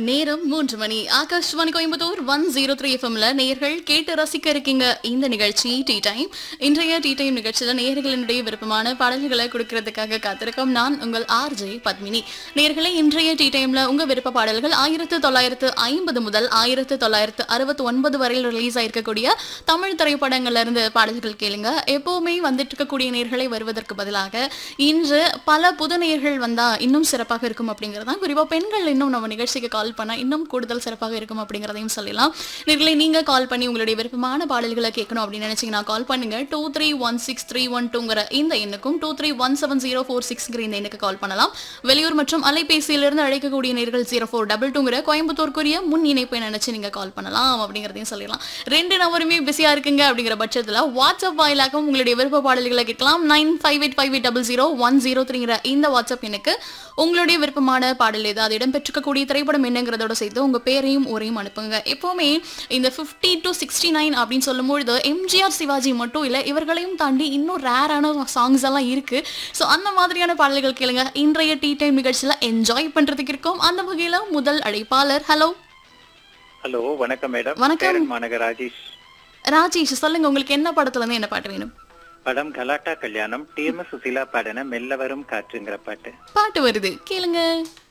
நேரம் மூன்று மணி Akashvani Coimbatore one zero three எஃப்எம்ல நேர்கள் கேட்டு ரசிக்க இருக்கீங்க இந்த நிகழ்ச்சி டீ டைம் இன்றைய டீ டைம் நிகழ்ச்சியில நேர்களினுடைய விருப்பமான பாடல்களை கொடுக்கறதுக்காக காத்திருக்கோம் நான் உங்கள் ஆர்ஜே பத்மினி நேர்களை இன்றைய டீ டைம்ல உங்க விருப்ப பாடல்கள் ஆயிரத்து தொள்ளாயிரத்து ஐம்பது முதல் ஆயிரத்து தொள்ளாயிரத்து அறுபத்தி ஒன்பது வரையில் ரிலீஸ் ஆயிருக்கக்கூடிய தமிழ் திரைப்படங்கள்ல இருந்து பாடல்கள் கேளுங்க எப்பவுமே வந்துட்டு இருக்கக்கூடிய நேர்களை வருவதற்கு பதிலாக இன்று பல புது நேர்கள் வந்தா இன்னும் சிறப்பாக இருக்கும் அப்படிங்கிறது தான் குறிப்பா பெண்கள் இன்னும் நம்ம நிகழ்ச்சிக்கு கால் பண்ணா இன்னும் கூடுதல் சிறப்பாக இருக்கும் அப்படிங்கிறதையும் சொல்லலாம் நேர்களை நீங்க கால் பண்ணி உங்களுடைய விருப்பமான பாடல்களை கேட்கணும் அப்படின்னு நினைச்சீங்கன்னா கால் பண்ணுங்க two three one six three one டூங்கிற இந்த எண்ணுக்கும் two three one seven zero four சிக்ஸ்ங்கிற இந்த எண்ணுக்கு கால் பண்ணலாம் வெளியூர் மற்றும் அலைபேசியிலிருந்து அழைக்கக்கூடிய நேர்கள் ஜீரோ ஃபோர் டபுள் டூங்கிற கோயம்புத்தூருக்குரிய முன் இணைப்பை நினைச்சு நீங்க கால் பண்ணலாம் அப்படிங்கிறதையும் சொல்லலாம் ரெண்டு நம்பருமே பிஸியா இருக்குங்க அப்படிங்கிற பட்சத்துல வாட்ஸ்அப் வாயிலாகவும் உங்களுடைய விருப்ப பாடல்களை கேட்கலாம் nine five eight five eight double zero one zero த்ரீங்கிற இந்த வாட்ஸ்அப் எண்ணுக்கு உங்களுடைய விருப்பமான பாடல் ஏதாவது இடம்பெற்றிருக்கக்கூடிய திரைப்படம் என்னங்கிறதோட சேர்த்து உங்க பேரையும் ஊரையும் அனுப்புங்க எப்பவுமே இந்த 50 டு சிக்ஸ்டி நைன் அப்படின்னு சொல்லும்பொழுது எம்ஜிஆர் சிவாஜி மட்டும் இல்லை இவர்களையும் தாண்டி இன்னும் ரேரான சாங்ஸ் எல்லாம் இருக்கு ஸோ அந்த மாதிரியான பாடல்கள் கேளுங்க இன்றைய டீ டைம் நிகழ்ச்சியில என்ஜாய் பண்றதுக்கு இருக்கும் அந்த வகையில முதல் அழைப்பாளர் ஹலோ ஹலோ வணக்கம் மேடம் வணக்கம். சேரன் மாநகர் ராஜேஷ் ராஜேஷ் சொல்லுங்க உங்களுக்கு என்ன படத்துல இருந்து என்ன பாட்டு வேணும் படம் கலாட்டா கல்யாணம் டிஎம்எஸ் சுசீலா பாடின மெல்ல வரும் காற்றுங்கிற பாட்டு பாட்டு வருது கேளுங்க